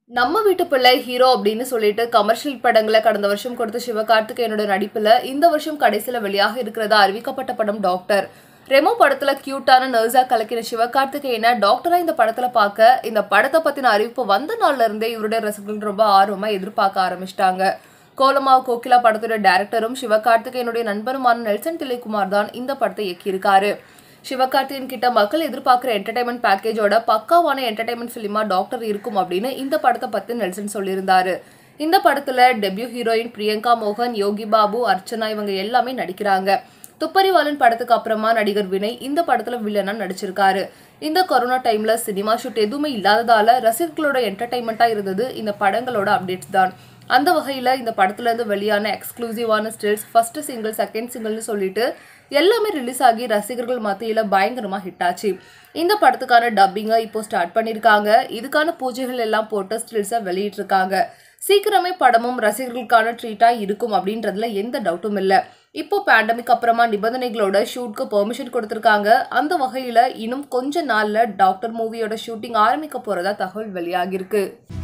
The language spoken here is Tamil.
நம்ம வீட்டு பிள்ளை ஹீரோ அப்படின்னு சொல்லிட்டு கமர்ஷியல் படங்களை கடந்த வருஷம் கொடுத்த சிவகார்த்திகேயனோட நடிப்புல இந்த வருஷம் கடைசியில வெளியாக இருக்கிறதா அறிவிக்கப்பட்ட படம் டாக்டர் ரெமோ படத்துல கியூட்டான நர்ஸா கலக்கிற சிவகார்த்திகேயனை டாக்டரா இந்த படத்துல பார்க்க இந்த படத்தை பத்தின அறிவிப்பு வந்த நாள்ல இருந்தே இவருடைய ரசிகர்கள் ரொம்ப ஆர்வமா எதிர்பார்க்க ஆரம்பிச்சிட்டாங்க கோலமாவு கோகிலா படத்தோட டைரக்டரும் சிவகார்த்திகேயனுடைய நண்பருமான நெல்சன் தில்லைக்குமார் தான் இந்த படத்தை இயக்கியிருக்காரு சிவகார்த்திகேயன் கிட்ட மக்கள் எதிர்பார்க்குற என்டர்டைன்மெண்ட் பேக்கேஜோட பக்காவான என்டர்டைன்மெண்ட் ஃபிலிமா டாக்டர் இருக்கும் அப்படின்னு இந்த படத்தை பத்தி நெல்சன் சொல்லியிருந்தாரு இந்த படத்துல டெபியூ ஹீரோயின் பிரியங்கா மோகன் யோகி பாபு அர்ச்சனா இவங்க எல்லாமே நடிக்கிறாங்க துப்பறிவாளன் படத்துக்கு அப்புறமா நடிகர் வினய் இந்த படத்துல வில்லனா நடிச்சிருக்காரு இந்த கொரோனா டைம்ல சினிமா ஷூட் எதுவுமே இல்லாததால ரசிகர்களோட என்டர்டைன்மெண்ட்டா இருந்தது இந்த படங்களோட அப்டேட்ஸ் தான் அந்த வகையில இந்த படத்துல இருந்து வெளியான எக்ஸ்க்ளூசிவான ஸ்டில்ஸ் ஃபர்ஸ்ட் சிங்கிள் செகண்ட் சிங்கிள்னு சொல்லிட்டு எல்லாமே ரிலீஸ் ஆகி ரசிகர்கள் மத்தியில பயங்கரமா ஹிட் ஆச்சு இந்த படத்துக்கான டப்பிங்கை இப்போ ஸ்டார்ட் பண்ணியிருக்காங்க இதுக்கான பூஜைகள் எல்லாம் போட்டு ஸ்டில்ஸை வெளியிட்டிருக்காங்க சீக்கிரமே படமும் ரசிகர்களுக்கான ட்ரீட்டா இருக்கும் அப்படின்றதுல எந்த டவுட்டும் இல்லை இப்போ பேண்டமிக் அப்புறமா நிபந்தனைகளோட ஷூட்க்கு பெர்மிஷன் கொடுத்துருக்காங்க அந்த வகையில இன்னும் கொஞ்ச நாள்ல டாக்டர் மூவியோட ஷூட்டிங் ஆரம்பிக்க போறதா தகவல் வெளியாகிருக்கு